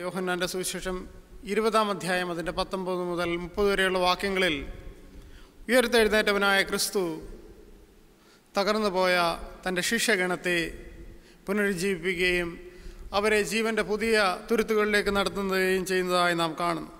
യോഹന്നാൻ്റെ സുവിശേഷം ഇരുപതാം അധ്യായം അതിൻ്റെ പത്തൊമ്പത് മുതൽ മുപ്പത് വരെയുള്ള വാക്യങ്ങളിൽ ഉയർത്തെഴുന്നേറ്റവനായ ക്രിസ്തു തകർന്നു പോയ തൻ്റെ ശിഷ്യഗണത്തെ പുനരുജ്ജീവിപ്പിക്കുകയും അവരെ ജീവൻ്റെ പുതിയ തുരുത്തുകളിലേക്ക് നടത്തുകയും ചെയ്യുന്നതായി നാം കാണുന്നു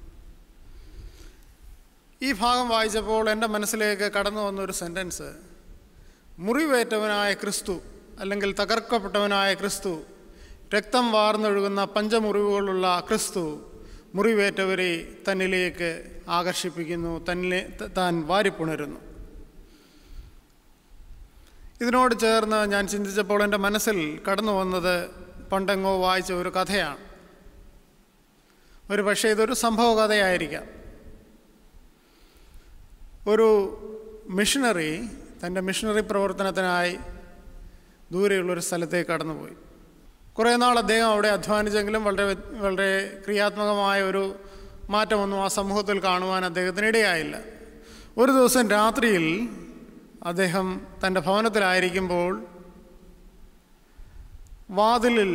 ഈ ഭാഗം വായിച്ചപ്പോൾ എൻ്റെ മനസ്സിലേക്ക് കടന്നു വന്ന ഒരു സെൻറ്റൻസ് മുറിവേറ്റവനായ ക്രിസ്തു അല്ലെങ്കിൽ തകർക്കപ്പെട്ടവനായ ക്രിസ്തു രക്തം വാർന്നൊഴുകുന്ന പഞ്ചമുറിവുകളുള്ള ക്രിസ്തു മുറിവേറ്റവരെ തന്നിലേക്ക് ആകർഷിപ്പിക്കുന്നു തന്നിലെ താൻ വാരിപ്പുണരുന്നു ഇതിനോട് ചേർന്ന് ഞാൻ ചിന്തിച്ചപ്പോൾ എൻ്റെ മനസ്സിൽ കടന്നു വന്നത് പണ്ടെങ്ങോ വായിച്ച ഒരു കഥയാണ് ഒരു പക്ഷേ ഇതൊരു സംഭവ കഥയായിരിക്കാം ഒരു മിഷണറി തൻ്റെ മിഷണറി പ്രവർത്തനത്തിനായി ദൂരെയുള്ളൊരു സ്ഥലത്തേക്ക് കടന്നുപോയി കുറേ നാൾ അദ്ദേഹം അവിടെ അധ്വാനിച്ചെങ്കിലും വളരെ വളരെ ക്രിയാത്മകമായ ഒരു മാറ്റമൊന്നും ആ സമൂഹത്തിൽ കാണുവാൻ അദ്ദേഹത്തിന് ഇടയായില്ല ഒരു ദിവസം രാത്രിയിൽ അദ്ദേഹം തൻ്റെ ഭവനത്തിലായിരിക്കുമ്പോൾ വാതിലിൽ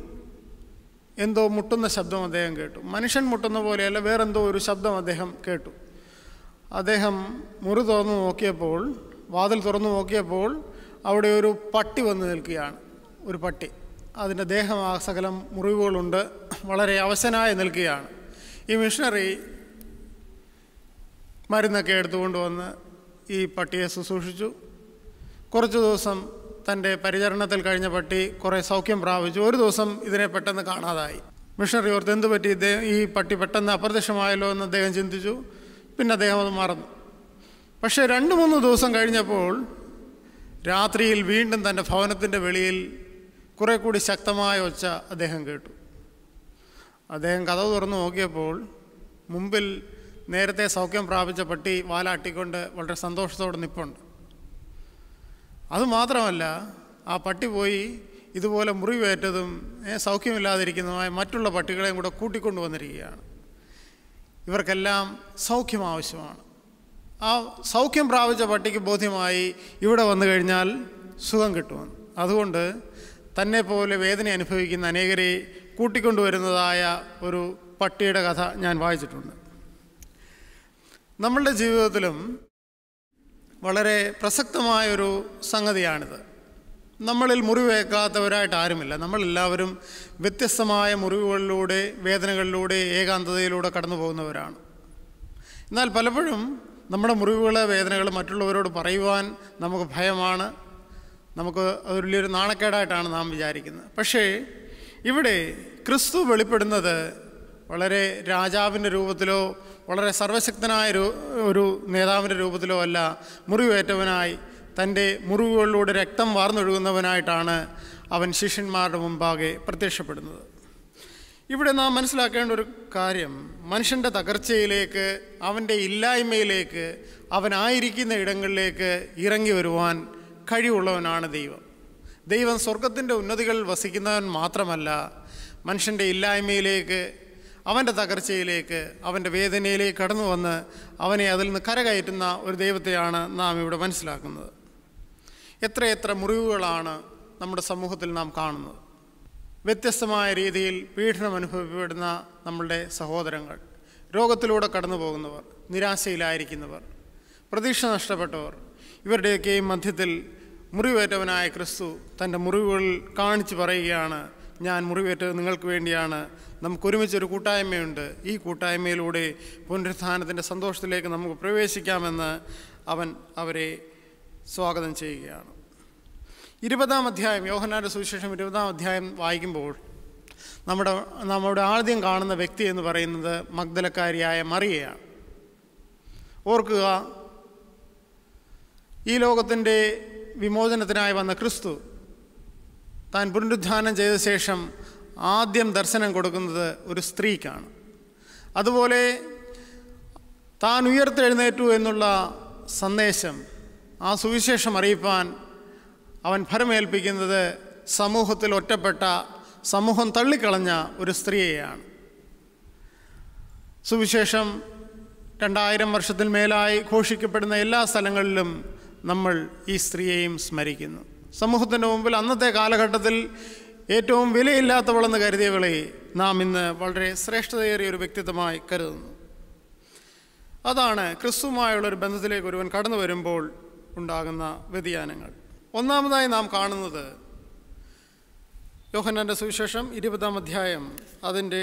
എന്തോ മുട്ടുന്ന ശബ്ദം അദ്ദേഹം കേട്ടു മനുഷ്യൻ മുട്ടുന്ന പോലെയല്ല വേറെന്തോ ഒരു ശബ്ദം അദ്ദേഹം കേട്ടു അദ്ദേഹം മുറി തുറന്നു നോക്കിയപ്പോൾ വാതിൽ തുറന്നു നോക്കിയപ്പോൾ അവിടെ ഒരു പട്ടി വന്ന് നിൽക്കുകയാണ് ഒരു പട്ടി അതിൻ്റെ ദേഹം ആ സകലം മുറിവുകളുണ്ട് വളരെ അവശനായി നിൽക്കുകയാണ് ഈ മിഷണറി മരുന്നൊക്കെ എടുത്തുകൊണ്ട് വന്ന് ഈ പട്ടിയെ ശുശ്രൂഷിച്ചു കുറച്ച് ദിവസം തൻ്റെ പരിചരണത്തിൽ കഴിഞ്ഞ പട്ടി കുറേ സൗഖ്യം പ്രാപിച്ചു ഒരു ദിവസം ഇതിനെ പെട്ടെന്ന് കാണാതായി മിഷണറി ഓർത്ത് എന്ത് പറ്റി ഇദ്ദേഹം ഈ പട്ടി പെട്ടെന്ന് അപ്രത്യക്ഷമായല്ലോ എന്ന് അദ്ദേഹം ചിന്തിച്ചു പിന്നെ അദ്ദേഹം അത് മറന്നു പക്ഷേ രണ്ട് മൂന്ന് ദിവസം കഴിഞ്ഞപ്പോൾ രാത്രിയിൽ വീണ്ടും തൻ്റെ ഭവനത്തിൻ്റെ വെളിയിൽ കുറെ കൂടി ശക്തമായ ഒച്ച അദ്ദേഹം കേട്ടു അദ്ദേഹം കഥ തുറന്നു നോക്കിയപ്പോൾ മുമ്പിൽ നേരത്തെ സൗഖ്യം പ്രാപിച്ച പട്ടി വാലാട്ടിക്കൊണ്ട് വളരെ സന്തോഷത്തോടെ നിൽപ്പുണ്ട് അതുമാത്രമല്ല ആ പട്ടി പോയി ഇതുപോലെ മുറിവേറ്റതും സൗഖ്യമില്ലാതിരിക്കുന്നതുമായ മറ്റുള്ള പട്ടികളെയും കൂടെ കൂട്ടിക്കൊണ്ടു വന്നിരിക്കുകയാണ് ഇവർക്കെല്ലാം സൗഖ്യം ആവശ്യമാണ് ആ സൗഖ്യം പ്രാപിച്ച പട്ടിക്ക് ബോധ്യമായി ഇവിടെ വന്നു കഴിഞ്ഞാൽ സുഖം കിട്ടുമെന്ന് അതുകൊണ്ട് തന്നെ പോലെ വേദന അനുഭവിക്കുന്ന അനേകരെ കൂട്ടിക്കൊണ്ടുവരുന്നതായ ഒരു പട്ടിയുടെ കഥ ഞാൻ വായിച്ചിട്ടുണ്ട് നമ്മളുടെ ജീവിതത്തിലും വളരെ പ്രസക്തമായൊരു സംഗതിയാണിത് നമ്മളിൽ മുറിവേക്കാത്തവരായിട്ട് ആരുമില്ല നമ്മളെല്ലാവരും വ്യത്യസ്തമായ മുറിവുകളിലൂടെ വേദനകളിലൂടെ ഏകാന്തതയിലൂടെ കടന്നു പോകുന്നവരാണ് എന്നാൽ പലപ്പോഴും നമ്മുടെ മുറിവുകളെ വേദനകൾ മറ്റുള്ളവരോട് പറയുവാൻ നമുക്ക് ഭയമാണ് നമുക്ക് അത് വലിയൊരു നാണക്കേടായിട്ടാണ് നാം വിചാരിക്കുന്നത് പക്ഷേ ഇവിടെ ക്രിസ്തു വെളിപ്പെടുന്നത് വളരെ രാജാവിൻ്റെ രൂപത്തിലോ വളരെ സർവശക്തനായ ഒരു നേതാവിൻ്റെ രൂപത്തിലോ അല്ല മുറിവേറ്റവനായി തൻ്റെ മുറിവുകളിലൂടെ രക്തം വാർന്നൊഴുകുന്നവനായിട്ടാണ് അവൻ ശിഷ്യന്മാരുടെ മുമ്പാകെ പ്രത്യക്ഷപ്പെടുന്നത് ഇവിടെ നാം മനസ്സിലാക്കേണ്ട ഒരു കാര്യം മനുഷ്യൻ്റെ തകർച്ചയിലേക്ക് അവൻ്റെ ഇല്ലായ്മയിലേക്ക് അവനായിരിക്കുന്ന ഇടങ്ങളിലേക്ക് ഇറങ്ങി വരുവാൻ കഴിവുള്ളവനാണ് ദൈവം ദൈവം സ്വർഗത്തിൻ്റെ ഉന്നതികളിൽ വസിക്കുന്നവൻ മാത്രമല്ല മനുഷ്യൻ്റെ ഇല്ലായ്മയിലേക്ക് അവൻ്റെ തകർച്ചയിലേക്ക് അവൻ്റെ വേദനയിലേക്ക് കടന്നു വന്ന് അവനെ അതിൽ നിന്ന് കരകയറ്റുന്ന ഒരു ദൈവത്തെയാണ് നാം ഇവിടെ മനസ്സിലാക്കുന്നത് എത്രയെത്ര മുറിവുകളാണ് നമ്മുടെ സമൂഹത്തിൽ നാം കാണുന്നത് വ്യത്യസ്തമായ രീതിയിൽ പീഡനം അനുഭവപ്പെടുന്ന നമ്മളുടെ സഹോദരങ്ങൾ രോഗത്തിലൂടെ കടന്നു പോകുന്നവർ നിരാശയിലായിരിക്കുന്നവർ പ്രതീക്ഷ നഷ്ടപ്പെട്ടവർ ഇവരുടെയൊക്കെയും മധ്യത്തിൽ മുറിവേറ്റവനായ ക്രിസ്തു തൻ്റെ മുറിവുകൾ കാണിച്ചു പറയുകയാണ് ഞാൻ മുറിവേറ്റത് നിങ്ങൾക്ക് വേണ്ടിയാണ് നമുക്കൊരുമിച്ചൊരു കൂട്ടായ്മയുണ്ട് ഈ കൂട്ടായ്മയിലൂടെ പുനരുത്ഥാനത്തിൻ്റെ സന്തോഷത്തിലേക്ക് നമുക്ക് പ്രവേശിക്കാമെന്ന് അവൻ അവരെ സ്വാഗതം ചെയ്യുകയാണ് ഇരുപതാം അധ്യായം യോഹനാൻ്റെ സുവിശേഷം ഇരുപതാം അധ്യായം വായിക്കുമ്പോൾ നമ്മുടെ നമ്മുടെ ആദ്യം കാണുന്ന വ്യക്തി എന്ന് പറയുന്നത് മഗ്ദലക്കാരിയായ മറിയയാണ് ഓർക്കുക ഈ ലോകത്തിൻ്റെ വിമോചനത്തിനായി വന്ന ക്രിസ്തു താൻ പുനരുദ്ധാനം ചെയ്ത ശേഷം ആദ്യം ദർശനം കൊടുക്കുന്നത് ഒരു സ്ത്രീക്കാണ് അതുപോലെ താൻ ഉയർത്തെഴുന്നേറ്റു എന്നുള്ള സന്ദേശം ആ സുവിശേഷം അറിയിപ്പാൻ അവൻ ഫലമേൽപ്പിക്കുന്നത് സമൂഹത്തിൽ ഒറ്റപ്പെട്ട സമൂഹം തള്ളിക്കളഞ്ഞ ഒരു സ്ത്രീയെയാണ് സുവിശേഷം രണ്ടായിരം വർഷത്തിൽ മേലായി ഘോഷിക്കപ്പെടുന്ന എല്ലാ സ്ഥലങ്ങളിലും നമ്മൾ ഈ സ്ത്രീയെയും സ്മരിക്കുന്നു സമൂഹത്തിൻ്റെ മുമ്പിൽ അന്നത്തെ കാലഘട്ടത്തിൽ ഏറ്റവും വിലയില്ലാത്തവളെന്ന് കരുതിയവളെ നാം ഇന്ന് വളരെ ശ്രേഷ്ഠതയേറിയ ഒരു വ്യക്തിത്വമായി കരുതുന്നു അതാണ് ക്രിസ്തുവുമായുള്ള ഒരു ബന്ധത്തിലേക്ക് ഒരുവൻ കടന്നു വരുമ്പോൾ ഉണ്ടാകുന്ന വ്യതിയാനങ്ങൾ ഒന്നാമതായി നാം കാണുന്നത് യോഹന്നാൻ്റെ സുവിശേഷം ഇരുപതാം അധ്യായം അതിൻ്റെ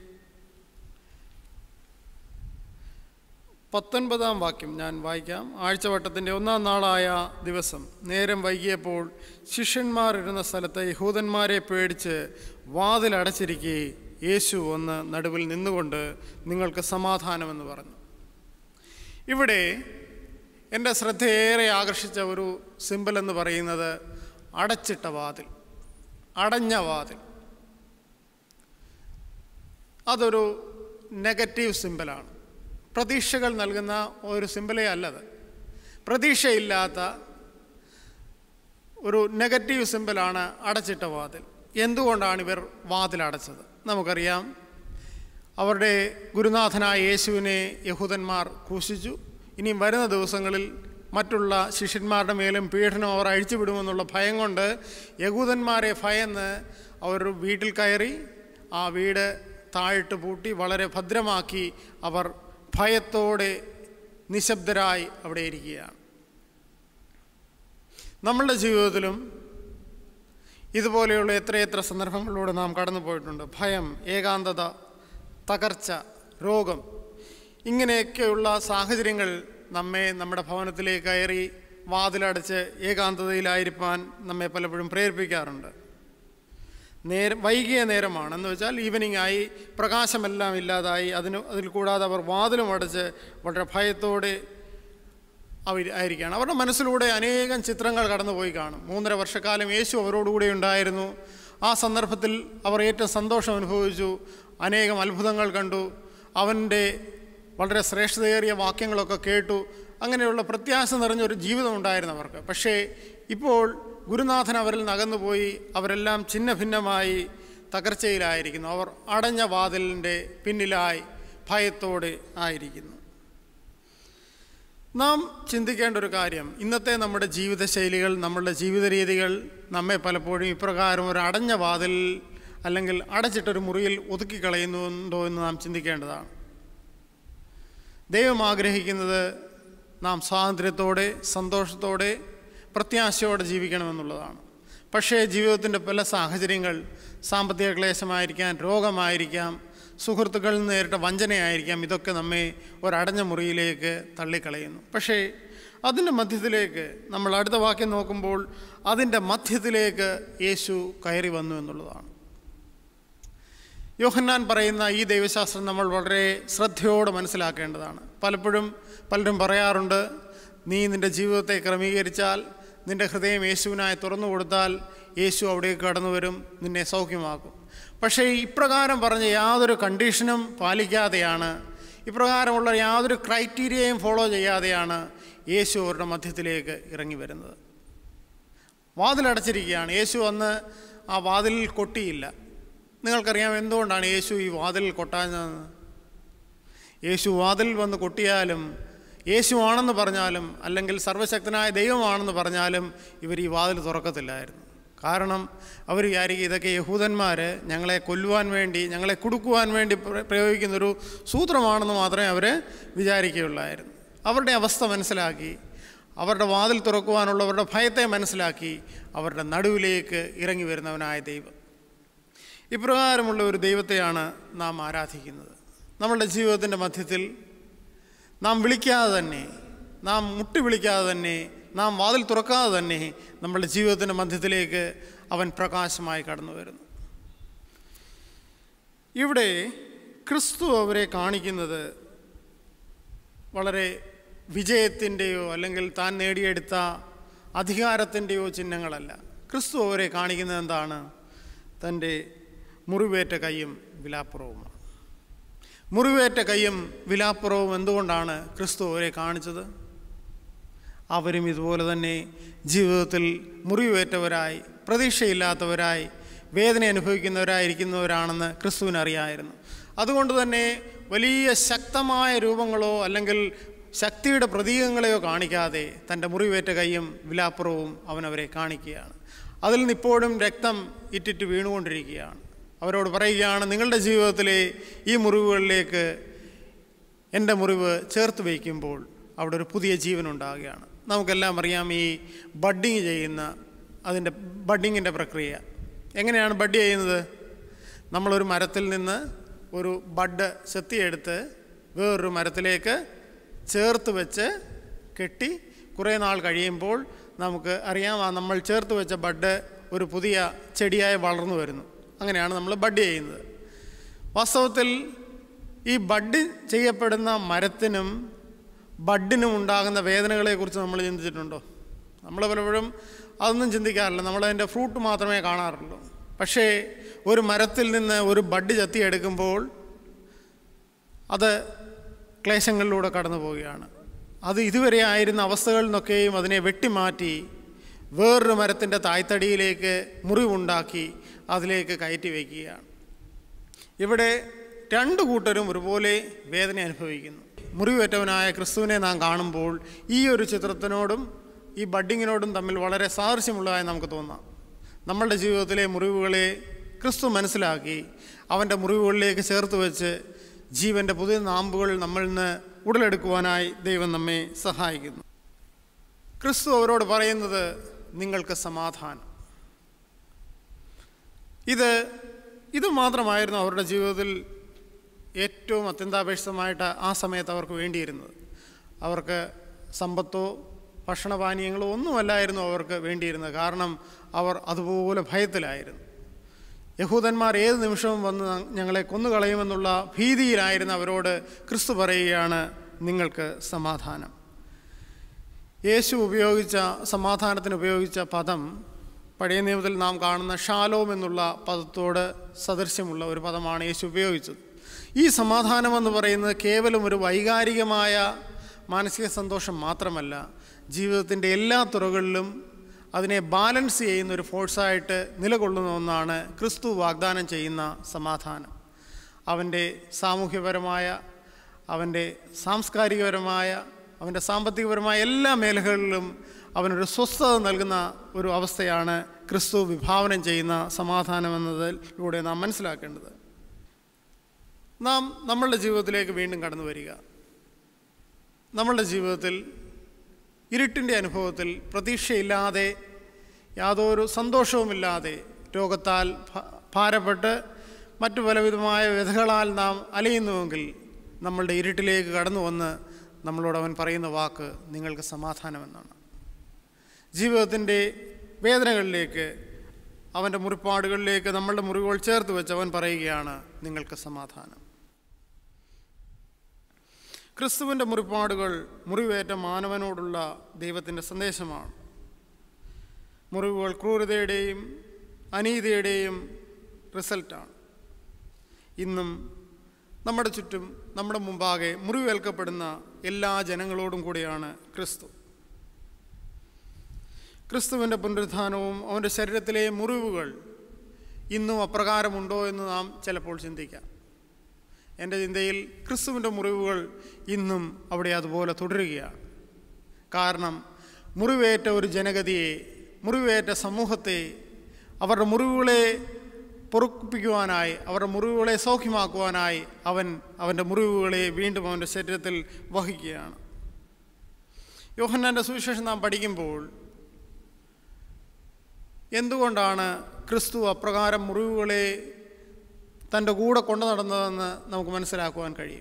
പത്തൊൻപതാം വാക്യം ഞാൻ വായിക്കാം ആഴ്ചവട്ടത്തിൻ്റെ ഒന്നാം നാളായ ദിവസം നേരം വൈകിയപ്പോൾ ശിഷ്യന്മാർ ഇരുന്ന സ്ഥലത്ത് യഹൂദന്മാരെ പേടിച്ച് വാതിലടച്ചിരിക്കെ യേശു ഒന്ന് നടുവിൽ നിന്നുകൊണ്ട് നിങ്ങൾക്ക് സമാധാനമെന്ന് പറഞ്ഞു ഇവിടെ എൻ്റെ ശ്രദ്ധയേറെ ആകർഷിച്ച ഒരു സിമ്പൽ എന്ന് പറയുന്നത് അടച്ചിട്ട വാതിൽ അടഞ്ഞ വാതിൽ അതൊരു നെഗറ്റീവ് സിമ്പലാണ് പ്രതീക്ഷകൾ നൽകുന്ന ഒരു സിമ്പലേ അല്ലത് പ്രതീക്ഷയില്ലാത്ത ഒരു നെഗറ്റീവ് സിമ്പലാണ് അടച്ചിട്ട വാതിൽ എന്തുകൊണ്ടാണ് ഇവർ വാതിൽ അടച്ചത് നമുക്കറിയാം അവരുടെ ഗുരുനാഥനായ യേശുവിനെ യഹൂദന്മാർ ക്രൂശിച്ചു ഇനിയും വരുന്ന ദിവസങ്ങളിൽ മറ്റുള്ള ശിഷ്യന്മാരുടെ മേലും പീഡനം അവർ അഴിച്ചുവിടുമെന്നുള്ള ഭയം കൊണ്ട് യഹൂദന്മാരെ ഭയന്ന് അവർ വീട്ടിൽ കയറി ആ വീട് താഴിട്ട് പൂട്ടി വളരെ ഭദ്രമാക്കി അവർ ഭയത്തോടെ നിശബ്ദരായി അവിടെ ഇരിക്കുകയാണ് നമ്മളുടെ ജീവിതത്തിലും ഇതുപോലെയുള്ള എത്രയെത്ര സന്ദർഭങ്ങളിലൂടെ നാം കടന്നു പോയിട്ടുണ്ട് ഭയം ഏകാന്തത തകർച്ച രോഗം ഇങ്ങനെയൊക്കെയുള്ള സാഹചര്യങ്ങൾ നമ്മെ നമ്മുടെ ഭവനത്തിലേക്ക് കയറി വാതിലടച്ച് ഏകാന്തതയിലായിരിക്കാൻ നമ്മെ പലപ്പോഴും പ്രേരിപ്പിക്കാറുണ്ട് നേരം വൈകിയ നേരമാണ് എന്ന് വെച്ചാൽ ഈവനിങ് ആയി പ്രകാശമെല്ലാം ഇല്ലാതായി അതിന് അതിൽ കൂടാതെ അവർ വാതിലും അടച്ച് വളരെ ഭയത്തോടെ അവർ ആയിരിക്കുകയാണ് അവരുടെ മനസ്സിലൂടെ അനേകം ചിത്രങ്ങൾ കടന്നുപോയി കാണും മൂന്നര വർഷക്കാലം യേശു അവരോടുകൂടെ ഉണ്ടായിരുന്നു ആ സന്ദർഭത്തിൽ അവർ ഏറ്റവും സന്തോഷം അനുഭവിച്ചു അനേകം അത്ഭുതങ്ങൾ കണ്ടു അവൻ്റെ വളരെ ശ്രേഷ്ഠതയേറിയ വാക്യങ്ങളൊക്കെ കേട്ടു അങ്ങനെയുള്ള പ്രത്യാശ നിറഞ്ഞൊരു ജീവിതം ഉണ്ടായിരുന്നു അവർക്ക് പക്ഷേ ഇപ്പോൾ ഗുരുനാഥൻ അവരിൽ നകന്നുപോയി അവരെല്ലാം ഛിന്ന ഭിന്നമായി തകർച്ചയിലായിരിക്കുന്നു അവർ അടഞ്ഞ വാതിലിൻ്റെ പിന്നിലായി ഭയത്തോടെ ആയിരിക്കുന്നു നാം ചിന്തിക്കേണ്ട ഒരു കാര്യം ഇന്നത്തെ നമ്മുടെ ജീവിതശൈലികൾ നമ്മളുടെ ജീവിത രീതികൾ നമ്മെ പലപ്പോഴും ഇപ്രകാരം ഒരു അടഞ്ഞ വാതിൽ അല്ലെങ്കിൽ അടച്ചിട്ടൊരു മുറിയിൽ ഒതുക്കിക്കളയുന്നുണ്ടോ എന്ന് നാം ചിന്തിക്കേണ്ടതാണ് ദൈവം ആഗ്രഹിക്കുന്നത് നാം സ്വാതന്ത്ര്യത്തോടെ സന്തോഷത്തോടെ പ്രത്യാശയോടെ ജീവിക്കണമെന്നുള്ളതാണ് പക്ഷേ ജീവിതത്തിൻ്റെ പല സാഹചര്യങ്ങൾ സാമ്പത്തിക ക്ലേശമായിരിക്കാം രോഗമായിരിക്കാം സുഹൃത്തുക്കളിൽ നിന്ന് നേരിട്ട വഞ്ചനയായിരിക്കാം ഇതൊക്കെ നമ്മെ ഒരടഞ്ഞ മുറിയിലേക്ക് തള്ളിക്കളയുന്നു പക്ഷേ അതിൻ്റെ മധ്യത്തിലേക്ക് നമ്മൾ അടുത്ത വാക്യം നോക്കുമ്പോൾ അതിൻ്റെ മധ്യത്തിലേക്ക് യേശു കയറി വന്നു എന്നുള്ളതാണ് യോഹന്നാൻ പറയുന്ന ഈ ദൈവശാസ്ത്രം നമ്മൾ വളരെ ശ്രദ്ധയോടെ മനസ്സിലാക്കേണ്ടതാണ് പലപ്പോഴും പലരും പറയാറുണ്ട് നീ നിൻ്റെ ജീവിതത്തെ ക്രമീകരിച്ചാൽ നിൻ്റെ ഹൃദയം യേശുവിനായി തുറന്നു കൊടുത്താൽ യേശു അവിടേക്ക് കടന്നു വരും നിന്നെ സൗഖ്യമാക്കും പക്ഷേ ഇപ്രകാരം പറഞ്ഞ യാതൊരു കണ്ടീഷനും പാലിക്കാതെയാണ് ഇപ്രകാരമുള്ള യാതൊരു ക്രൈറ്റീരിയയും ഫോളോ ചെയ്യാതെയാണ് യേശു അവരുടെ മധ്യത്തിലേക്ക് ഇറങ്ങി വരുന്നത് വാതിലടച്ചിരിക്കുകയാണ് യേശു അന്ന് ആ വാതിലിൽ കൊട്ടിയില്ല നിങ്ങൾക്കറിയാം എന്തുകൊണ്ടാണ് യേശു ഈ വാതിലിൽ കൊട്ടാഞ്ഞതെന്ന് യേശു വാതിൽ വന്ന് കൊട്ടിയാലും യേശു ആണെന്ന് പറഞ്ഞാലും അല്ലെങ്കിൽ സർവശക്തനായ ദൈവമാണെന്ന് പറഞ്ഞാലും ഇവർ ഈ വാതിൽ തുറക്കത്തില്ലായിരുന്നു കാരണം അവർ വിചാരിക്കും ഇതൊക്കെ യഹൂദന്മാർ ഞങ്ങളെ കൊല്ലുവാൻ വേണ്ടി ഞങ്ങളെ കുടുക്കുവാൻ വേണ്ടി പ്ര- പ്രയോഗിക്കുന്നൊരു സൂത്രമാണെന്ന് മാത്രമേ അവർ വിചാരിക്കുകയുള്ളായിരുന്നു അവരുടെ അവസ്ഥ മനസ്സിലാക്കി അവരുടെ വാതിൽ തുറക്കുവാനുള്ളവരുടെ ഭയത്തെ മനസ്സിലാക്കി അവരുടെ നടുവിലേക്ക് ഇറങ്ങി വരുന്നവനായ ദൈവം ഇപ്രകാരമുള്ള ഒരു ദൈവത്തെയാണ് നാം ആരാധിക്കുന്നത് നമ്മളുടെ ജീവിതത്തിൻ്റെ മധ്യത്തിൽ നാം വിളിക്കാതെ തന്നെ നാം മുട്ടി വിളിക്കാതെ തന്നെ നാം വാതിൽ തുറക്കാതെ തന്നെ നമ്മളുടെ ജീവിതത്തിൻ്റെ മധ്യത്തിലേക്ക് അവൻ പ്രകാശമായി കടന്നു വരുന്നു ഇവിടെ ക്രിസ്തു അവരെ കാണിക്കുന്നത് വളരെ വിജയത്തിൻ്റെയോ അല്ലെങ്കിൽ താൻ നേടിയെടുത്ത അധികാരത്തിൻ്റെയോ ചിഹ്നങ്ങളല്ല ക്രിസ്തു അവരെ കാണിക്കുന്നത് എന്താണ് തൻ്റെ മുറിവേറ്റ കൈയും വിലാപ്പുറവുമാണ് മുറിവേറ്റ കൈയും വിലാപ്പുറവും എന്തുകൊണ്ടാണ് ക്രിസ്തു അവരെ കാണിച്ചത് അവരും ഇതുപോലെ തന്നെ ജീവിതത്തിൽ മുറിവേറ്റവരായി പ്രതീക്ഷയില്ലാത്തവരായി വേദന അനുഭവിക്കുന്നവരായിരിക്കുന്നവരാണെന്ന് ക്രിസ്തുവിന് അറിയായിരുന്നു അതുകൊണ്ട് തന്നെ വലിയ ശക്തമായ രൂപങ്ങളോ അല്ലെങ്കിൽ ശക്തിയുടെ പ്രതീകങ്ങളെയോ കാണിക്കാതെ തൻ്റെ മുറിവേറ്റ കൈയും വിലാപ്പുറവും അവൻ അവരെ കാണിക്കുകയാണ് അതിൽ നിന്ന് ഇപ്പോഴും രക്തം ഇറ്റിറ്റ് വീണുകൊണ്ടിരിക്കുകയാണ് അവരോട് പറയുകയാണ് നിങ്ങളുടെ ജീവിതത്തിലെ ഈ മുറിവുകളിലേക്ക് എൻ്റെ മുറിവ് ചേർത്ത് വയ്ക്കുമ്പോൾ അവിടെ ഒരു പുതിയ ജീവൻ ഉണ്ടാകുകയാണ് നമുക്കെല്ലാം അറിയാം ഈ ബഡ്ഡിങ് ചെയ്യുന്ന അതിൻ്റെ ബഡ്ഡിങ്ങിൻ്റെ പ്രക്രിയ എങ്ങനെയാണ് ബഡ് ചെയ്യുന്നത് നമ്മളൊരു മരത്തിൽ നിന്ന് ഒരു ബഡ് ചെത്തിയെടുത്ത് വേറൊരു മരത്തിലേക്ക് ചേർത്ത് വെച്ച് കെട്ടി കുറേ നാൾ കഴിയുമ്പോൾ നമുക്ക് അറിയാം ആ നമ്മൾ ചേർത്ത് വെച്ച ബഡ് ഒരു പുതിയ ചെടിയായി വളർന്നു വരുന്നു അങ്ങനെയാണ് നമ്മൾ ബഡ് ചെയ്യുന്നത് വാസ്തവത്തിൽ ഈ ബഡ് ചെയ്യപ്പെടുന്ന മരത്തിനും ബഡിനും ഉണ്ടാകുന്ന വേദനകളെക്കുറിച്ച് നമ്മൾ ചിന്തിച്ചിട്ടുണ്ടോ നമ്മൾ പലപ്പോഴും അതൊന്നും ചിന്തിക്കാറില്ല നമ്മളതിൻ്റെ ഫ്രൂട്ട് മാത്രമേ കാണാറുള്ളൂ പക്ഷേ ഒരു മരത്തിൽ നിന്ന് ഒരു ബഡ് ചത്തിയെടുക്കുമ്പോൾ അത് ക്ലേശങ്ങളിലൂടെ കടന്നു പോവുകയാണ് അത് ഇതുവരെ ആയിരുന്ന അവസ്ഥകളിൽ നിന്നൊക്കെയും അതിനെ വെട്ടിമാറ്റി വേറൊരു മരത്തിൻ്റെ തായ്തടിയിലേക്ക് മുറിവുണ്ടാക്കി അതിലേക്ക് കയറ്റി വയ്ക്കുകയാണ് ഇവിടെ രണ്ട് കൂട്ടരും ഒരുപോലെ വേദന അനുഭവിക്കുന്നു മുറിവേറ്റവനായ ക്രിസ്തുവിനെ നാം കാണുമ്പോൾ ഈ ഒരു ചിത്രത്തിനോടും ഈ ബഡ്ഡിങ്ങിനോടും തമ്മിൽ വളരെ സാദൃശ്യമുള്ളതായി നമുക്ക് തോന്നാം നമ്മളുടെ ജീവിതത്തിലെ മുറിവുകളെ ക്രിസ്തു മനസ്സിലാക്കി അവൻ്റെ മുറിവുകളിലേക്ക് ചേർത്ത് വെച്ച് ജീവൻ്റെ പുതിയ നാമ്പുകൾ നമ്മളിൽ നിന്ന് ഉടലെടുക്കുവാനായി ദൈവം നമ്മെ സഹായിക്കുന്നു ക്രിസ്തു അവരോട് പറയുന്നത് നിങ്ങൾക്ക് സമാധാനം ഇത് ഇത് മാത്രമായിരുന്നു അവരുടെ ജീവിതത്തിൽ ഏറ്റവും അത്യന്താപേക്ഷിതമായിട്ട് ആ സമയത്ത് അവർക്ക് വേണ്ടിയിരുന്നത് അവർക്ക് സമ്പത്തോ ഭക്ഷണപാനീയങ്ങളോ ഒന്നുമല്ലായിരുന്നു അവർക്ക് വേണ്ടിയിരുന്നത് കാരണം അവർ അതുപോലെ ഭയത്തിലായിരുന്നു യഹൂദന്മാർ ഏത് നിമിഷവും വന്ന് ഞങ്ങളെ കൊന്നുകളയുമെന്നുള്ള ഭീതിയിലായിരുന്നു അവരോട് ക്രിസ്തു പറയുകയാണ് നിങ്ങൾക്ക് സമാധാനം യേശു ഉപയോഗിച്ച സമാധാനത്തിന് ഉപയോഗിച്ച പദം പഴയ നിയമത്തിൽ നാം കാണുന്ന ഷാലോം എന്നുള്ള പദത്തോട് സദൃശ്യമുള്ള ഒരു പദമാണ് യേശു ഉപയോഗിച്ചത് ഈ സമാധാനമെന്ന് പറയുന്നത് കേവലം ഒരു വൈകാരികമായ മാനസിക സന്തോഷം മാത്രമല്ല ജീവിതത്തിൻ്റെ എല്ലാ തുറകളിലും അതിനെ ബാലൻസ് ചെയ്യുന്ന ഒരു ഫോഴ്സായിട്ട് നിലകൊള്ളുന്ന ഒന്നാണ് ക്രിസ്തു വാഗ്ദാനം ചെയ്യുന്ന സമാധാനം അവൻ്റെ സാമൂഹ്യപരമായ അവൻ്റെ സാംസ്കാരികപരമായ അവൻ്റെ സാമ്പത്തികപരമായ എല്ലാ മേഖലകളിലും അവനൊരു സ്വസ്ഥത നൽകുന്ന ഒരു അവസ്ഥയാണ് ക്രിസ്തു വിഭാവനം ചെയ്യുന്ന സമാധാനം എന്നതിലൂടെ നാം മനസ്സിലാക്കേണ്ടത് നാം നമ്മളുടെ ജീവിതത്തിലേക്ക് വീണ്ടും കടന്നു വരിക നമ്മളുടെ ജീവിതത്തിൽ ഇരുട്ടിൻ്റെ അനുഭവത്തിൽ പ്രതീക്ഷയില്ലാതെ യാതൊരു സന്തോഷവുമില്ലാതെ രോഗത്താൽ ഭാരപ്പെട്ട് മറ്റു പലവിധമായ വ്യഥകളാൽ നാം അലയുന്നുവെങ്കിൽ നമ്മളുടെ ഇരുട്ടിലേക്ക് കടന്നു വന്ന് നമ്മളോട് അവൻ പറയുന്ന വാക്ക് നിങ്ങൾക്ക് സമാധാനമെന്നാണ് ജീവിതത്തിൻ്റെ വേദനകളിലേക്ക് അവൻ്റെ മുറിപ്പാടുകളിലേക്ക് നമ്മളുടെ മുറിവുകൾ ചേർത്ത് വെച്ച് അവൻ പറയുകയാണ് നിങ്ങൾക്ക് സമാധാനം ക്രിസ്തുവിൻ്റെ മുറിപ്പാടുകൾ മുറിവേറ്റ മാനവനോടുള്ള ദൈവത്തിൻ്റെ സന്ദേശമാണ് മുറിവുകൾ ക്രൂരതയുടെയും അനീതിയുടെയും റിസൾട്ടാണ് ഇന്നും നമ്മുടെ ചുറ്റും നമ്മുടെ മുമ്പാകെ മുറിവേൽക്കപ്പെടുന്ന എല്ലാ ജനങ്ങളോടും കൂടിയാണ് ക്രിസ്തു ക്രിസ്തുവിൻ്റെ പുനരുദ്ധാനവും അവൻ്റെ ശരീരത്തിലെ മുറിവുകൾ ഇന്നും അപ്രകാരമുണ്ടോ എന്ന് നാം ചിലപ്പോൾ ചിന്തിക്കാം എൻ്റെ ചിന്തയിൽ ക്രിസ്തുവിൻ്റെ മുറിവുകൾ ഇന്നും അവിടെ അതുപോലെ തുടരുകയാണ് കാരണം മുറിവേറ്റ ഒരു ജനഗതിയെ മുറിവേറ്റ സമൂഹത്തെ അവരുടെ മുറിവുകളെ പൊറുപ്പിക്കുവാനായി അവരുടെ മുറിവുകളെ സൗഖ്യമാക്കുവാനായി അവൻ അവൻ്റെ മുറിവുകളെ വീണ്ടും അവൻ്റെ ശരീരത്തിൽ വഹിക്കുകയാണ് യോഹന്നാൻ്റെ സുവിശേഷം നാം പഠിക്കുമ്പോൾ എന്തുകൊണ്ടാണ് ക്രിസ്തു അപ്രകാരം മുറിവുകളെ തൻ്റെ കൂടെ കൊണ്ടു നടന്നതെന്ന് നമുക്ക് മനസ്സിലാക്കുവാൻ കഴിയും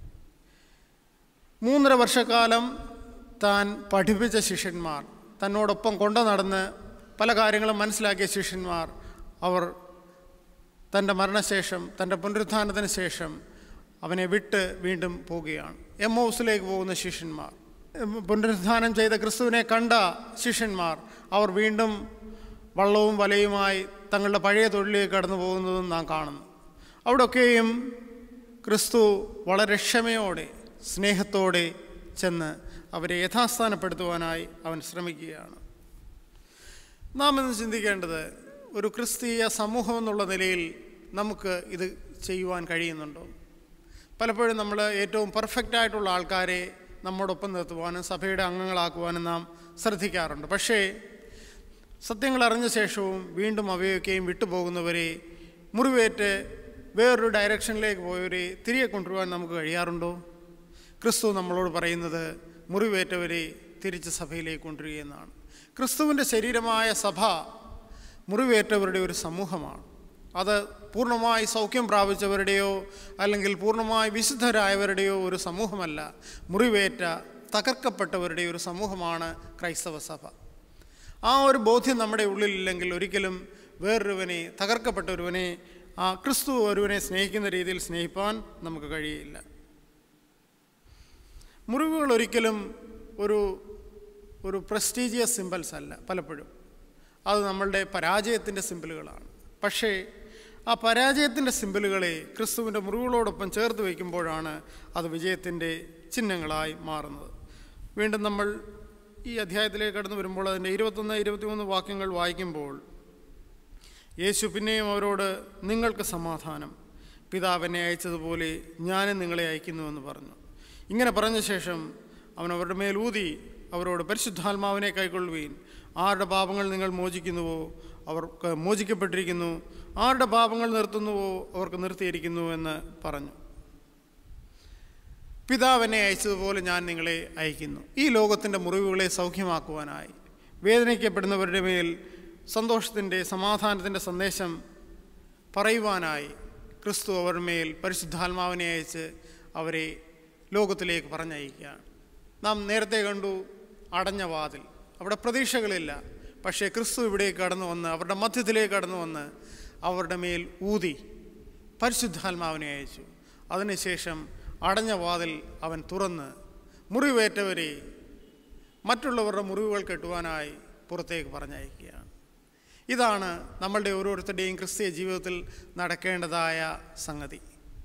മൂന്നര വർഷക്കാലം താൻ പഠിപ്പിച്ച ശിഷ്യന്മാർ തന്നോടൊപ്പം കൊണ്ടു നടന്ന് പല കാര്യങ്ങളും മനസ്സിലാക്കിയ ശിഷ്യന്മാർ അവർ തൻ്റെ മരണശേഷം തൻ്റെ പുനരുത്ഥാനത്തിന് ശേഷം അവനെ വിട്ട് വീണ്ടും പോവുകയാണ് എം ഹൗസിലേക്ക് പോകുന്ന ശിഷ്യന്മാർ പുനരുത്ഥാനം ചെയ്ത ക്രിസ്തുവിനെ കണ്ട ശിഷ്യന്മാർ അവർ വീണ്ടും വള്ളവും വലയുമായി തങ്ങളുടെ പഴയ തൊഴിലേക്ക് കടന്നു പോകുന്നതും നാം കാണുന്നു അവിടെയൊക്കെയും ക്രിസ്തു വളരെ ക്ഷമയോടെ സ്നേഹത്തോടെ ചെന്ന് അവരെ യഥാസ്ഥാനപ്പെടുത്തുവാനായി അവൻ ശ്രമിക്കുകയാണ് നാം ഇന്ന് ചിന്തിക്കേണ്ടത് ഒരു ക്രിസ്തീയ സമൂഹം എന്നുള്ള നിലയിൽ നമുക്ക് ഇത് ചെയ്യുവാൻ കഴിയുന്നുണ്ടോ പലപ്പോഴും നമ്മൾ ഏറ്റവും പെർഫെക്റ്റ് ആയിട്ടുള്ള ആൾക്കാരെ നമ്മോടൊപ്പം നിർത്തുവാനും സഭയുടെ അംഗങ്ങളാക്കുവാനും നാം ശ്രദ്ധിക്കാറുണ്ട് പക്ഷേ സത്യങ്ങൾ അറിഞ്ഞ ശേഷവും വീണ്ടും അവയൊക്കെയും വിട്ടുപോകുന്നവരെ മുറിവേറ്റ് വേറൊരു ഡയറക്ഷനിലേക്ക് പോയവരെ തിരികെ കൊണ്ടുവരുവാൻ നമുക്ക് കഴിയാറുണ്ടോ ക്രിസ്തു നമ്മളോട് പറയുന്നത് മുറിവേറ്റവരെ തിരിച്ച് സഭയിലേക്ക് കൊണ്ടുവരികയെന്നാണ് ക്രിസ്തുവിൻ്റെ ശരീരമായ സഭ മുറിവേറ്റവരുടെ ഒരു സമൂഹമാണ് അത് പൂർണ്ണമായി സൗഖ്യം പ്രാപിച്ചവരുടെയോ അല്ലെങ്കിൽ പൂർണ്ണമായി വിശുദ്ധരായവരുടെയോ ഒരു സമൂഹമല്ല മുറിവേറ്റ തകർക്കപ്പെട്ടവരുടെ ഒരു സമൂഹമാണ് ക്രൈസ്തവ സഭ ആ ഒരു ബോധ്യം നമ്മുടെ ഉള്ളിലില്ലെങ്കിൽ ഒരിക്കലും വേറൊരുവനെ തകർക്കപ്പെട്ട ഒരുവനെ ആ ക്രിസ്തു ഒരുവനെ സ്നേഹിക്കുന്ന രീതിയിൽ സ്നേഹിപ്പാൻ നമുക്ക് കഴിയില്ല മുറിവുകൾ ഒരിക്കലും ഒരു ഒരു പ്രസ്റ്റീജിയസ് സിമ്പിൾസ് അല്ല പലപ്പോഴും അത് നമ്മളുടെ പരാജയത്തിൻ്റെ സിമ്പിളുകളാണ് പക്ഷേ ആ പരാജയത്തിൻ്റെ സിമ്പിളുകളെ ക്രിസ്തുവിൻ്റെ മുറിവുകളോടൊപ്പം ചേർത്ത് വയ്ക്കുമ്പോഴാണ് അത് വിജയത്തിൻ്റെ ചിഹ്നങ്ങളായി മാറുന്നത് വീണ്ടും നമ്മൾ ഈ അധ്യായത്തിലേക്ക് കടന്നു വരുമ്പോൾ അതിൻ്റെ ഇരുപത്തൊന്ന് ഇരുപത്തിമൂന്ന് വാക്യങ്ങൾ വായിക്കുമ്പോൾ യേശു പിന്നെയും അവരോട് നിങ്ങൾക്ക് സമാധാനം പിതാവിനെ അയച്ചതുപോലെ ഞാനും നിങ്ങളെ അയക്കുന്നുവെന്ന് പറഞ്ഞു ഇങ്ങനെ പറഞ്ഞ ശേഷം അവൻ അവരുടെ മേൽ ഊതി അവരോട് പരിശുദ്ധാത്മാവിനെ കൈക്കൊള്ളുവീൻ ആരുടെ പാപങ്ങൾ നിങ്ങൾ മോചിക്കുന്നുവോ അവർക്ക് മോചിക്കപ്പെട്ടിരിക്കുന്നു ആരുടെ പാപങ്ങൾ നിർത്തുന്നുവോ അവർക്ക് നിർത്തിയിരിക്കുന്നു എന്ന് പറഞ്ഞു പിതാവിനെ അയച്ചതുപോലെ ഞാൻ നിങ്ങളെ അയക്കുന്നു ഈ ലോകത്തിൻ്റെ മുറിവുകളെ സൗഖ്യമാക്കുവാനായി വേദനിക്കപ്പെടുന്നവരുടെ മേൽ സന്തോഷത്തിൻ്റെ സമാധാനത്തിൻ്റെ സന്ദേശം പറയുവാനായി ക്രിസ്തു അവരുടെ മേൽ പരിശുദ്ധാത്മാവിനെ അയച്ച് അവരെ ലോകത്തിലേക്ക് പറഞ്ഞയക്കുകയാണ് നാം നേരത്തെ കണ്ടു അടഞ്ഞ വാതിൽ അവിടെ പ്രതീക്ഷകളില്ല പക്ഷേ ക്രിസ്തു ഇവിടേക്ക് കടന്നു വന്ന് അവരുടെ മധ്യത്തിലേക്ക് കടന്നു വന്ന് അവരുടെ മേൽ ഊതി പരിശുദ്ധാത്മാവിനെ അയച്ചു അതിനുശേഷം അടഞ്ഞ വാതിൽ അവൻ തുറന്ന് മുറിവേറ്റവരെ മറ്റുള്ളവരുടെ മുറിവുകൾ കെട്ടുവാനായി പുറത്തേക്ക് പറഞ്ഞയക്കുകയാണ് ഇതാണ് നമ്മളുടെ ഓരോരുത്തരുടെയും ക്രിസ്തീയ ജീവിതത്തിൽ നടക്കേണ്ടതായ സംഗതി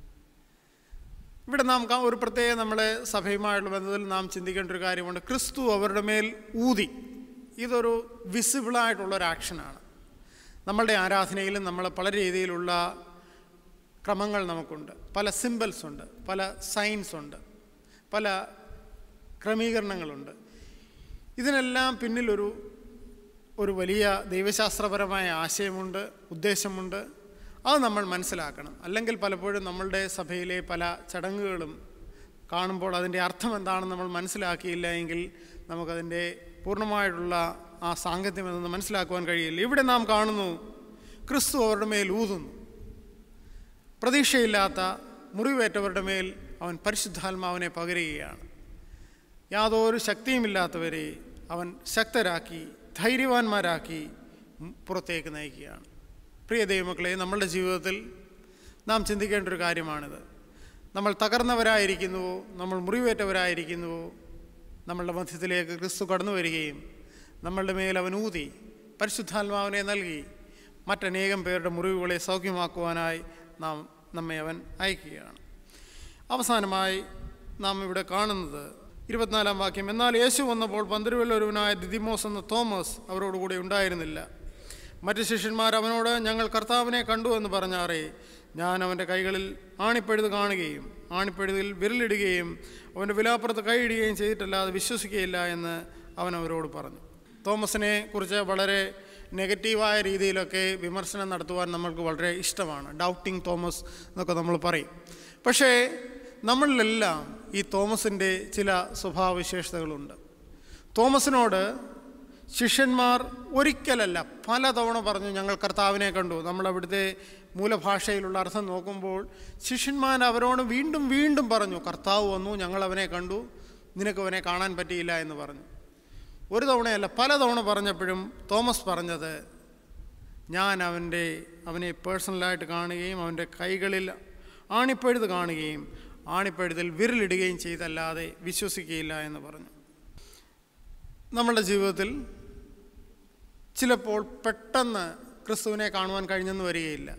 ഇവിടെ നാം കാ- ഒരു പ്രത്യേക നമ്മുടെ സഭയുമായുള്ള ബന്ധത്തിൽ നാം ചിന്തിക്കേണ്ട ഒരു കാര്യമുണ്ട് ക്രിസ്തു അവരുടെ മേൽ ഊതി ഇതൊരു വിസിബിളായിട്ടുള്ളൊരു ആക്ഷനാണ് നമ്മളുടെ ആരാധനയിലും നമ്മൾ പല രീതിയിലുള്ള ക്രമങ്ങൾ നമുക്കുണ്ട് പല സിമ്പിൾസ് ഉണ്ട് പല സൈൻസ് ഉണ്ട് പല ക്രമീകരണങ്ങളുണ്ട് ഇതിനെല്ലാം പിന്നിലൊരു ഒരു വലിയ ദൈവശാസ്ത്രപരമായ ആശയമുണ്ട് ഉദ്ദേശമുണ്ട് അത് നമ്മൾ മനസ്സിലാക്കണം അല്ലെങ്കിൽ പലപ്പോഴും നമ്മളുടെ സഭയിലെ പല ചടങ്ങുകളും കാണുമ്പോൾ അതിൻ്റെ അർത്ഥം എന്താണെന്ന് നമ്മൾ മനസ്സിലാക്കിയില്ല എങ്കിൽ നമുക്കതിൻ്റെ പൂർണ്ണമായിട്ടുള്ള ആ സാങ്കത്യം എന്തെന്ന് മനസ്സിലാക്കുവാൻ കഴിയില്ല ഇവിടെ നാം കാണുന്നു ക്രിസ്തു അവരുടെ മേൽ ഊതുന്നു പ്രതീക്ഷയില്ലാത്ത മുറിവേറ്റവരുടെ മേൽ അവൻ പരിശുദ്ധാത്മാവിനെ പകരുകയാണ് യാതൊരു ശക്തിയുമില്ലാത്തവരെ അവൻ ശക്തരാക്കി ധൈര്യവാന്മാരാക്കി ഉം പുറത്തേക്ക് നയിക്കുകയാണ് പ്രിയ ദൈവമക്കളെ നമ്മളുടെ ജീവിതത്തിൽ നാം ചിന്തിക്കേണ്ട ഒരു കാര്യമാണിത് നമ്മൾ തകർന്നവരായിരിക്കുന്നുവോ നമ്മൾ മുറിവേറ്റവരായിരിക്കുന്നുവോ നമ്മളുടെ മധ്യത്തിലേക്ക് ക്രിസ്തു കടന്നു വരികയും നമ്മളുടെ മേൽ അവൻ ഊതി പരിശുദ്ധാത്മാവിനെ നൽകി മറ്റനേകം പേരുടെ മുറിവുകളെ സൗഖ്യമാക്കുവാനായി നാം നമ്മെ അവൻ അയക്കുകയാണ് അവസാനമായി നാം ഇവിടെ കാണുന്നത് ഇരുപത്തിനാലാം വാക്യം എന്നാൽ യേശു വന്നപ്പോൾ പന്തിരുവല്ലൊരുവനായ ദിദിമോസ് എന്ന തോമസ് അവരോടുകൂടെ ഉണ്ടായിരുന്നില്ല മറ്റ് ശിഷ്യന്മാർ അവനോട് ഞങ്ങൾ കർത്താവിനെ കണ്ടു എന്ന് പറഞ്ഞാറേ ഞാൻ അവൻ്റെ കൈകളിൽ ആണിപ്പഴുത് കാണുകയും ആണിപ്പഴുതിൽ വിരലിടുകയും അവൻ്റെ വിലാപ്പുറത്ത് കൈയിടുകയും ചെയ്തിട്ടല്ലാതെ വിശ്വസിക്കുകയില്ല എന്ന് അവൻ അവരോട് പറഞ്ഞു തോമസിനെ കുറിച്ച് വളരെ നെഗറ്റീവായ രീതിയിലൊക്കെ വിമർശനം നടത്തുവാൻ നമ്മൾക്ക് വളരെ ഇഷ്ടമാണ് ഡൗട്ടിങ് തോമസ് എന്നൊക്കെ നമ്മൾ പറയും പക്ഷേ നമ്മളിലെല്ലാം ഈ തോമസിൻ്റെ ചില സ്വഭാവവിശേഷതകളുണ്ട് തോമസിനോട് ശിഷ്യന്മാർ ഒരിക്കലല്ല പലതവണ പറഞ്ഞു ഞങ്ങൾ കർത്താവിനെ കണ്ടു നമ്മൾ അവിടുത്തെ മൂലഭാഷയിലുള്ള അർത്ഥം നോക്കുമ്പോൾ ശിഷ്യന്മാർ അവരോട് വീണ്ടും വീണ്ടും പറഞ്ഞു കർത്താവ് വന്നു ഞങ്ങൾ അവനെ കണ്ടു നിനക്ക് അവനെ കാണാൻ പറ്റിയില്ല എന്ന് പറഞ്ഞു ഒരു തവണയല്ല പല തവണ പറഞ്ഞപ്പോഴും തോമസ് പറഞ്ഞത് ഞാൻ അവൻ്റെ അവനെ പേഴ്സണലായിട്ട് കാണുകയും അവൻ്റെ കൈകളിൽ ആണിപ്പഴുത് കാണുകയും ആണിപ്പഴുതിൽ വിരലിടുകയും ചെയ്തല്ലാതെ വിശ്വസിക്കുകയില്ല എന്ന് പറഞ്ഞു നമ്മളുടെ ജീവിതത്തിൽ ചിലപ്പോൾ പെട്ടെന്ന് ക്രിസ്തുവിനെ കാണുവാൻ കഴിഞ്ഞെന്ന് വരികയില്ല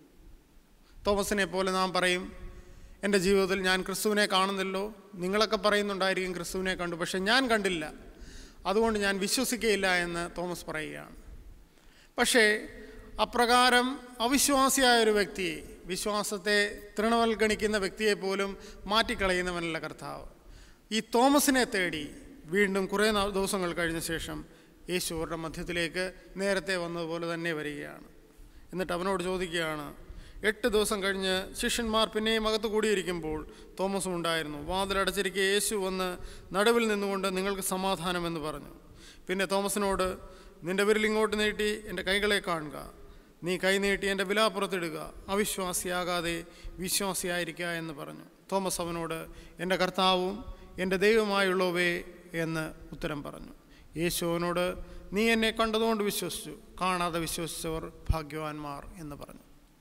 തോമസിനെ പോലെ നാം പറയും എൻ്റെ ജീവിതത്തിൽ ഞാൻ ക്രിസ്തുവിനെ കാണുന്നില്ലോ നിങ്ങളൊക്കെ പറയുന്നുണ്ടായിരിക്കും ക്രിസ്തുവിനെ കണ്ടു പക്ഷെ ഞാൻ കണ്ടില്ല അതുകൊണ്ട് ഞാൻ വിശ്വസിക്കുകയില്ല എന്ന് തോമസ് പറയുകയാണ് പക്ഷേ അപ്രകാരം അവിശ്വാസിയായ ഒരു വ്യക്തിയെ വിശ്വാസത്തെ തൃണവൽഗണിക്കുന്ന വ്യക്തിയെ പോലും മാറ്റിക്കളയുന്നവനല്ല കർത്താവ് ഈ തോമസിനെ തേടി വീണ്ടും കുറേ നാൾ ദിവസങ്ങൾ കഴിഞ്ഞ ശേഷം യേശു അവരുടെ മധ്യത്തിലേക്ക് നേരത്തെ വന്നതുപോലെ തന്നെ വരികയാണ് എന്നിട്ട് അവനോട് ചോദിക്കുകയാണ് എട്ട് ദിവസം കഴിഞ്ഞ് ശിഷ്യന്മാർ പിന്നെയും അകത്ത് കൂടിയിരിക്കുമ്പോൾ തോമസും ഉണ്ടായിരുന്നു വാതിലടച്ചിരിക്കെ യേശു വന്ന് നടുവിൽ നിന്നുകൊണ്ട് നിങ്ങൾക്ക് സമാധാനമെന്ന് പറഞ്ഞു പിന്നെ തോമസിനോട് നിന്റെ വിരൽ ഇങ്ങോട്ട് നീട്ടി എൻ്റെ കൈകളെ കാണുക നീ കൈ നീട്ടി എൻ്റെ വിലാപ്പുറത്തിടുക അവിശ്വാസിയാകാതെ വിശ്വാസിയായിരിക്കുക എന്ന് പറഞ്ഞു തോമസ് അവനോട് എൻ്റെ കർത്താവും എൻ്റെ ദൈവമായുള്ളവേ എന്ന് ഉത്തരം പറഞ്ഞു യേശു അവനോട് നീ എന്നെ കണ്ടതുകൊണ്ട് വിശ്വസിച്ചു കാണാതെ വിശ്വസിച്ചവർ ഭാഗ്യവാന്മാർ എന്ന് പറഞ്ഞു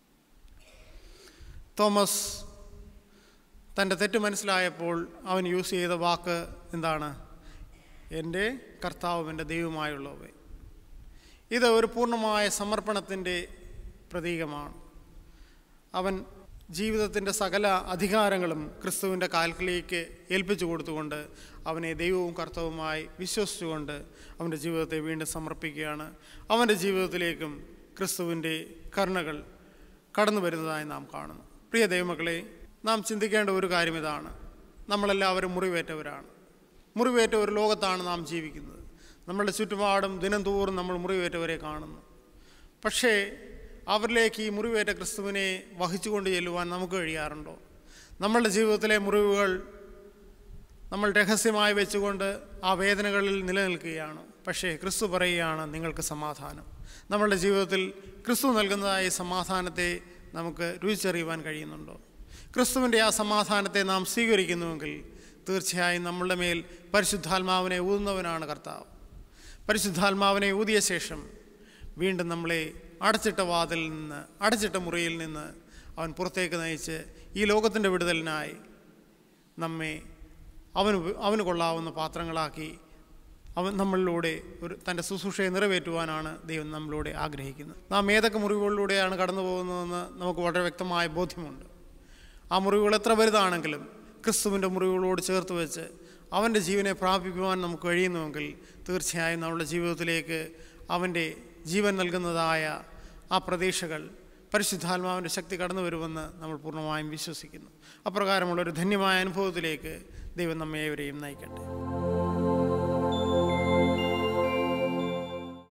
തോമസ് തൻ്റെ തെറ്റ് മനസ്സിലായപ്പോൾ അവൻ യൂസ് ചെയ്ത വാക്ക് എന്താണ് എൻ്റെ കർത്താവും എൻ്റെ ദൈവമായുള്ളവേ ഇത് ഒരു പൂർണ്ണമായ സമർപ്പണത്തിൻ്റെ പ്രതീകമാണ് അവൻ ജീവിതത്തിൻ്റെ സകല അധികാരങ്ങളും ക്രിസ്തുവിൻ്റെ കാൽക്കിലേക്ക് ഏൽപ്പിച്ചു കൊടുത്തുകൊണ്ട് അവനെ ദൈവവും കർത്തവുമായി വിശ്വസിച്ചുകൊണ്ട് അവൻ്റെ ജീവിതത്തെ വീണ്ടും സമർപ്പിക്കുകയാണ് അവൻ്റെ ജീവിതത്തിലേക്കും ക്രിസ്തുവിൻ്റെ കരുണകൾ കടന്നു വരുന്നതായി നാം കാണുന്നു പ്രിയ ദൈവമക്കളെ നാം ചിന്തിക്കേണ്ട ഒരു കാര്യം ഇതാണ് നമ്മളെല്ലാവരും മുറിവേറ്റവരാണ് മുറിവേറ്റ ഒരു ലോകത്താണ് നാം ജീവിക്കുന്നത് നമ്മളുടെ ചുറ്റുപാടും ദിനം തോറും നമ്മൾ മുറിവേറ്റവരെ കാണുന്നു പക്ഷേ അവരിലേക്ക് ഈ മുറിവേറ്റ ക്രിസ്തുവിനെ വഹിച്ചുകൊണ്ട് ചെല്ലുവാൻ നമുക്ക് കഴിയാറുണ്ടോ നമ്മളുടെ ജീവിതത്തിലെ മുറിവുകൾ നമ്മൾ രഹസ്യമായി വെച്ചുകൊണ്ട് ആ വേദനകളിൽ നിലനിൽക്കുകയാണ് പക്ഷേ ക്രിസ്തു പറയുകയാണ് നിങ്ങൾക്ക് സമാധാനം നമ്മളുടെ ജീവിതത്തിൽ ക്രിസ്തു നൽകുന്നതായ സമാധാനത്തെ നമുക്ക് രുചിച്ചറിയുവാൻ കഴിയുന്നുണ്ടോ ക്രിസ്തുവിൻ്റെ ആ സമാധാനത്തെ നാം സ്വീകരിക്കുന്നുവെങ്കിൽ തീർച്ചയായും നമ്മളുടെ മേൽ പരിശുദ്ധാത്മാവിനെ ഊതുന്നവനാണ് കർത്താവ് പരിശുദ്ധാത്മാവിനെ ഊതിയ ശേഷം വീണ്ടും നമ്മളെ അടച്ചിട്ട വാതിൽ നിന്ന് അടച്ചിട്ട മുറിയിൽ നിന്ന് അവൻ പുറത്തേക്ക് നയിച്ച് ഈ ലോകത്തിൻ്റെ വിടുതലിനായി നമ്മെ അവന് ഉപ- അവന് കൊള്ളാവുന്ന പാത്രങ്ങളാക്കി അവൻ നമ്മളിലൂടെ ഒരു തൻ്റെ ശുശ്രൂഷയെ നിറവേറ്റുവാനാണ് ദൈവം നമ്മളിലൂടെ ആഗ്രഹിക്കുന്നത് നാം ഏതൊക്കെ മുറിവുകളിലൂടെയാണ് കടന്നു പോകുന്നതെന്ന് നമുക്ക് വളരെ വ്യക്തമായ ബോധ്യമുണ്ട് ആ മുറിവുകൾ എത്ര വലുതാണെങ്കിലും ക്രിസ്തുവിൻ്റെ മുറിവുകളോട് ചേർത്ത് വെച്ച് അവൻ്റെ ജീവനെ പ്രാപിക്കുവാൻ നമുക്ക് കഴിയുന്നുവെങ്കിൽ തീർച്ചയായും നമ്മുടെ ജീവിതത്തിലേക്ക് അവൻ്റെ ജീവൻ നൽകുന്നതായ ആ പ്രതീക്ഷകൾ പരിശുദ്ധാത്മാവിൻ്റെ ശക്തി കടന്നു വരുമെന്ന് നമ്മൾ പൂർണ്ണമായും വിശ്വസിക്കുന്നു അപ്രകാരമുള്ള ഒരു ധന്യമായ അനുഭവത്തിലേക്ക് ദൈവം നമ്മെ ഏവരെയും നയിക്കട്ടെ